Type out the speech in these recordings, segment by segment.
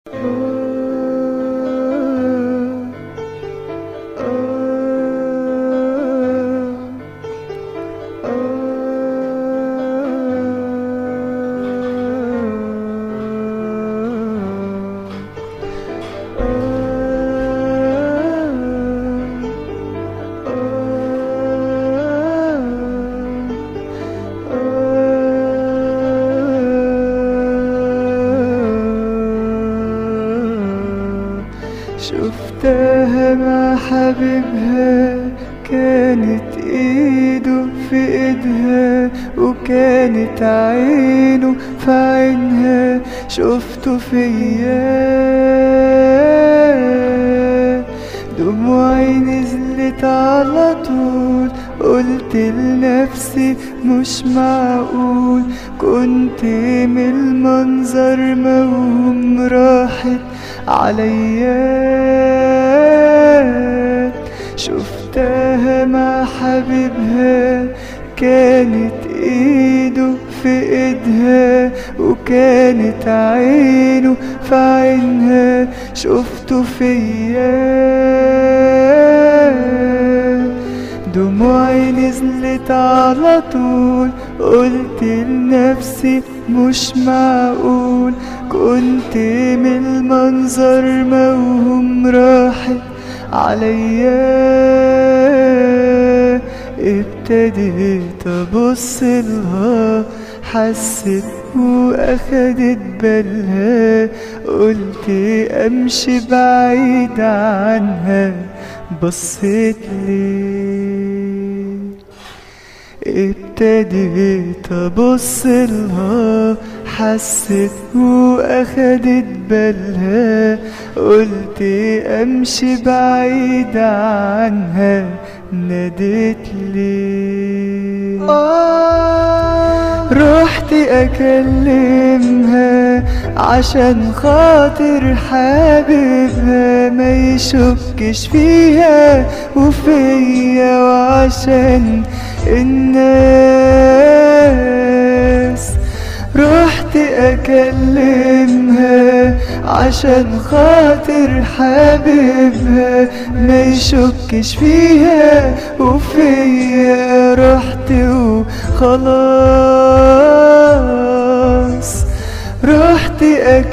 شفتها مع حبيبها كانت ايده في ايدها وكانت عينه في عينها شفته فيا دموعي نزلت على طول قلت لنفسي مش معقول كنت من المنظر موهوم راحت عليا شفتها مع حبيبها كانت ايده في ايدها وكانت عينه في عينها شفته فيا دموعي نزلت على طول قلت لنفسي مش معقول كنت من المنظر موهوم راحت عليا ابتديت ابص لها حست واخدت بالها قلت امشي بعيد عنها بصيت لي ابتديت ابص لها حست واخدت بالها قلت امشي بعيد عنها نادت لي آه رحت اكلمها عشان خاطر حبيبها ما يشكش فيها وفيا وعشان الناس رحت اكلمها عشان خاطر حبيبها ما يشكش فيها وفيا رحت وخلاص رحت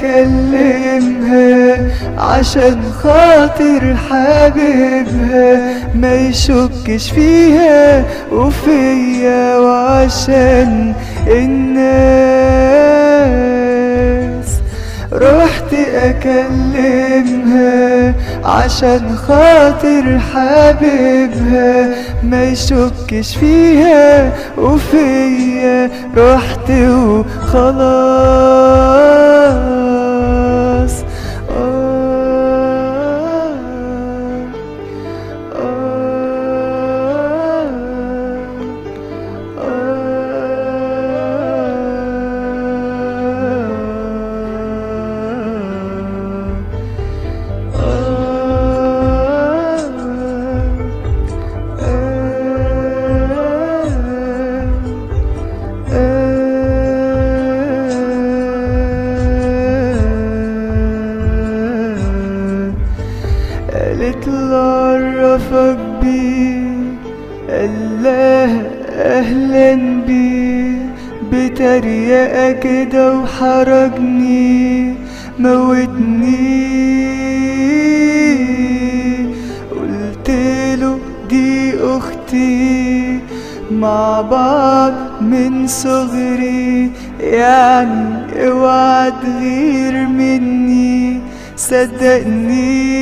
اكلمها عشان خاطر حبيبها ما يشكش فيها وفيا وعشان الناس رحت اكلمها عشان خاطر حبيبها ما يشكش فيها وفيا رحت وخلاص آه قالت له عرفك بيه قال لها اهلا بيه بتريقة كده وحرجني موتني قلت له دي اختي مع بعض من صغري يعني اوعى تغير مني صدقني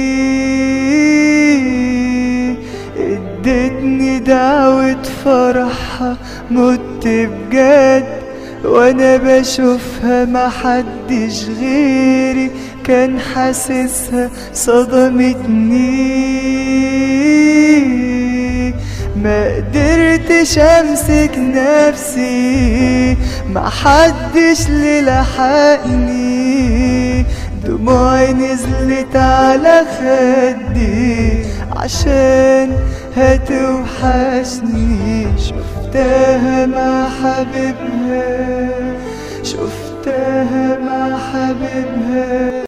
ادتني دعوة فرحها مت بجد وانا بشوفها محدش غيري كان حاسسها صدمتني ما قدرتش امسك نفسي محدش للحقني دموعي نزلت على خدي عشان هتوحشني شفتها مع حبيبها شفتها مع حبيبها